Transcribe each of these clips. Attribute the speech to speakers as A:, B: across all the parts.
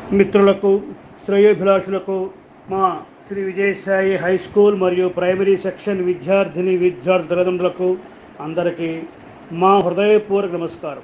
A: మిత్రులకు శ్రేయోభిలాషులకు మా శ్రీ విజయసాయి హై స్కూల్ మరియు ప్రైమరీ సెక్షన్ విద్యార్థిని విద్యార్థి తల్లిదండ్రులకు అందరికీ మా హృదయపూర్వక నమస్కారం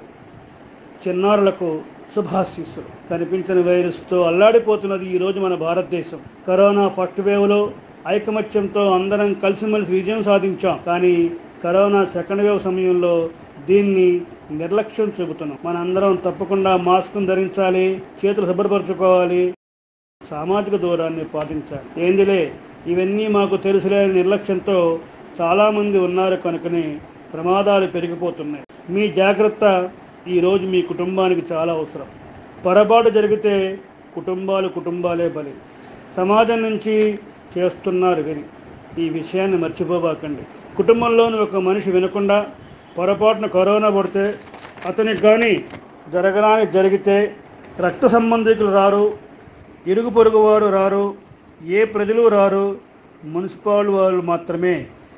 A: చిన్నారులకు శుభాశీస్సులు కనిపించని వైరస్తో అల్లాడిపోతున్నది ఈరోజు మన భారతదేశం కరోనా ఫస్ట్ వేవ్లో ఐకమత్యంతో అందరం కలిసిమెలిసి విజయం సాధించాం కానీ కరోనా సెకండ్ వేవ్ సమయంలో దీన్ని నిర్లక్ష్యం చూపుతున్నాం మనందరం తప్పకుండా మాస్క్ను ధరించాలి చేతులు శుభ్రపరచుకోవాలి సామాజిక దూరాన్ని పాటించాలి ఏందిలే ఇవన్నీ మాకు తెలుసులే అనే నిర్లక్ష్యంతో చాలామంది ఉన్నారు కనుకనే ప్రమాదాలు పెరిగిపోతున్నాయి మీ జాగ్రత్త ఈరోజు మీ కుటుంబానికి చాలా అవసరం పొరపాటు జరిగితే కుటుంబాలు కుటుంబాలే బలి సమాజం నుంచి చేస్తున్నారు విని ఈ విషయాన్ని మర్చిపోబాకండి కుటుంబంలోని ఒక మనిషి వినకుండా పొరపాటున కరోనా పడితే అతనికి కానీ జరగరాని జరిగితే రక్త సంబంధికులు రారు ఇరుగు పొరుగు వారు రారు ఏ ప్రజలు రారు మున్సిపాల్ వాళ్ళు మాత్రమే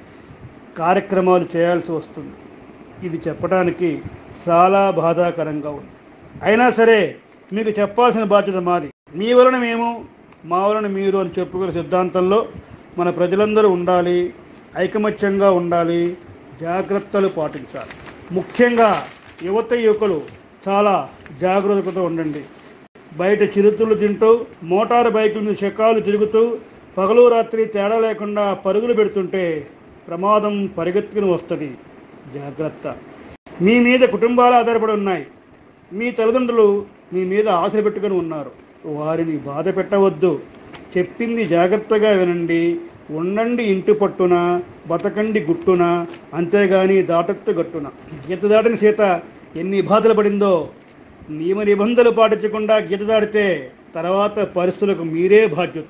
A: కార్యక్రమాలు చేయాల్సి వస్తుంది ఇది చెప్పడానికి చాలా బాధాకరంగా ఉంది అయినా సరే మీకు చెప్పాల్సిన బాధ్యత మాది మీ వలన మేము మా వలన మీరు అని చెప్పుకునే సిద్ధాంతంలో మన ప్రజలందరూ ఉండాలి ఐకమత్యంగా ఉండాలి జాగ్రత్తలు పాటించాలి ముఖ్యంగా యువత యువకులు చాలా జాగ్రత్తతో ఉండండి బయట చిరుతులు తింటూ మోటారు బైకుల మీద చక్రాలు తిరుగుతూ పగలు రాత్రి తేడా లేకుండా పరుగులు పెడుతుంటే ప్రమాదం పరిగెత్తుకుని వస్తుంది జాగ్రత్త మీ మీద కుటుంబాలు ఆధారపడి ఉన్నాయి మీ తల్లిదండ్రులు మీ మీద ఆశ పెట్టుకుని ఉన్నారు వారిని బాధ పెట్టవద్దు చెప్పింది జాగ్రత్తగా వినండి ఉండండి ఇంటి పట్టున బతకండి గుట్టున అంతేగాని దాటత్తు గట్టున గీత దాటిన సీత ఎన్ని బాధలు పడిందో నియమ నిబంధనలు పాటించకుండా గీత దాటితే తర్వాత పరిస్థితులకు మీరే బాధ్యత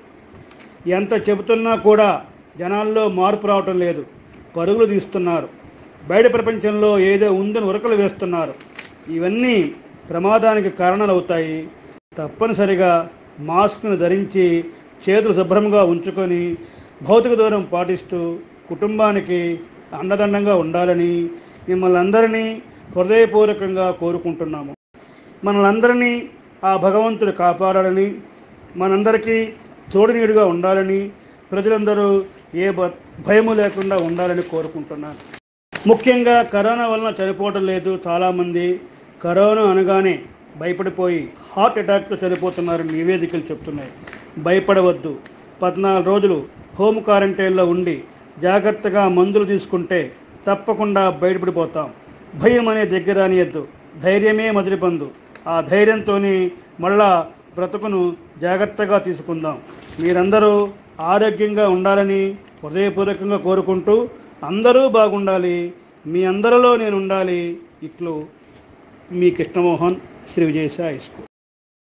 A: ఎంత చెబుతున్నా కూడా జనాల్లో మార్పు రావటం లేదు పరుగులు తీస్తున్నారు బయట ప్రపంచంలో ఏదో ఉందని ఉరకలు వేస్తున్నారు ఇవన్నీ ప్రమాదానికి కారణాలు అవుతాయి తప్పనిసరిగా మాస్క్ను ధరించి చేతులు శుభ్రంగా ఉంచుకొని భౌతిక దూరం పాటిస్తూ కుటుంబానికి అండదండంగా ఉండాలని మిమ్మల్ని అందరినీ హృదయపూర్వకంగా కోరుకుంటున్నాము మనలందరినీ ఆ భగవంతుడు కాపాడాలని మనందరికీ తోడునీడుగా ఉండాలని ప్రజలందరూ ఏ భ- భయము లేకుండా ఉండాలని కోరుకుంటున్నాను ముఖ్యంగా కరోనా వలన చనిపోవటం లేదు చాలామంది కరోనా అనగానే భయపడిపోయి హార్ట్ అటాక్తో చనిపోతున్నారని నివేదికలు చెప్తున్నాయి భయపడవద్దు పద్నాలుగు రోజులు హోమ్ క్వారంటైన్లో ఉండి జాగ్రత్తగా మందులు తీసుకుంటే తప్పకుండా బయటపడిపోతాం భయం అనే దగ్గర అనియద్దు ధైర్యమే మొదటి పందు ఆ ధైర్యంతోనే మళ్ళా బ్రతుకును జాగ్రత్తగా తీసుకుందాం మీరందరూ ఆరోగ్యంగా ఉండాలని హృదయపూర్వకంగా కోరుకుంటూ అందరూ బాగుండాలి మీ అందరిలో నేను ఉండాలి ఇట్లు మీ కృష్ణమోహన్ శ్రీ విజయసాయి స్కూల్